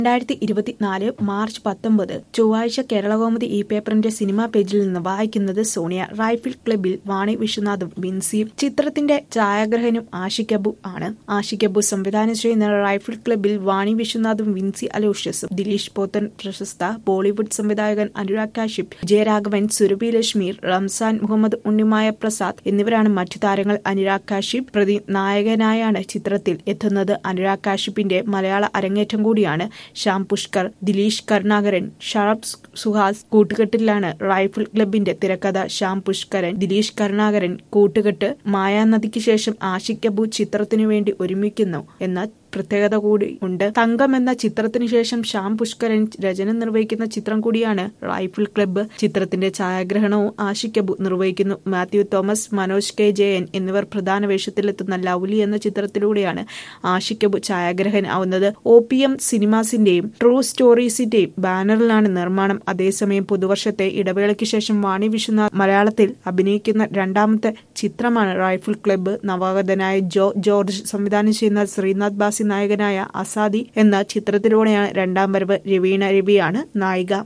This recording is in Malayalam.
രണ്ടായിരത്തി ഇരുപത്തിനാല് മാർച്ച് പത്തൊമ്പത് ചൊവ്വാഴ്ച കേരളകൗമുദി ഈ പേപ്പറിന്റെ സിനിമാ പേജിൽ നിന്ന് വായിക്കുന്നത് സോണിയ റൈഫിൾ ക്ലബിൽ വാണി വിശ്വനാഥും ബിൻസിയും ചിത്രത്തിന്റെ ഛായാഗ്രഹനും ആഷികബു ആണ് ആഷികബു സംവിധാനം ചെയ്യുന്ന റൈഫിൾ ക്ലബിൽ വാണി വിശ്വനാഥും വിൻസി അലോഷ്യസും ദിലീഷ് പോത്തൻ പ്രശസ്ത ബോളിവുഡ് സംവിധായകൻ അനുരാഗ് കാഷിപ്പ് ജയരാഘവൻ സുരഭി ലക്ഷ്മി റംസാൻ മുഹമ്മദ് ഉണ്ണിമായ പ്രസാദ് എന്നിവരാണ് മറ്റു താരങ്ങൾ അനുരാഗ് കാഷിപ്പ് പ്രതി നായകനായാണ് ചിത്രത്തിൽ എത്തുന്നത് അനുരാഗ് കാഷിപ്പിന്റെ മലയാള അരങ്ങേറ്റം കൂടിയാണ് ശ്യാം പുഷ്കർ ദിലീഷ് കരുണാകരൻ ഷറബ് സുഹാസ് കൂട്ടുകെട്ടിലാണ് റൈഫിൾ ക്ലബിന്റെ തിരക്കഥ ശ്യാം പുഷ്കരൻ ദിലീഷ് കരുണാകരൻ കൂട്ടുകെട്ട് മായാനദിക്ക് ശേഷം ആഷിക് കപൂർ ചിത്രത്തിനു വേണ്ടി ഒരുമിക്കുന്നു എന്ന പ്രത്യേകത കൂടി ഉണ്ട് തങ്കം എന്ന ചിത്രത്തിനു ശേഷം ശ്യാം പുഷ്കരൻ രചന നിർവഹിക്കുന്ന ചിത്രം കൂടിയാണ് റൈഫിൾ ക്ലബ്ബ് ചിത്രത്തിന്റെ ഛായാഗ്രഹണവും ആഷിക്കബു നിർവഹിക്കുന്നു മാത്യു തോമസ് മനോജ് കെ ജയൻ എന്നിവർ പ്രധാന വേഷത്തിലെത്തുന്ന ലൗലി എന്ന ചിത്രത്തിലൂടെയാണ് ആഷിക്കബു ഛായാഗ്രഹനാവുന്നത് ഒ പി എം സിനിമാസിന്റെയും ട്രൂ സ്റ്റോറീസിന്റെയും ബാനറിലാണ് നിർമ്മാണം അതേസമയം പുതുവർഷത്തെ ഇടവേളയ്ക്ക് ശേഷം വാണി വിശ്വനാഥ് മലയാളത്തിൽ അഭിനയിക്കുന്ന രണ്ടാമത്തെ ചിത്രമാണ് റൈഫിൾ ക്ലബ്ബ് നവാഗതനായ ജോ ജോർജ് സംവിധാനം ചെയ്യുന്ന ശ്രീനാഥ് ബാസി നായകനായ അസാദി എന്ന ചിത്രത്തിലൂടെയാണ് രണ്ടാം വരവ് രവീണ രവിയാണ് നായിക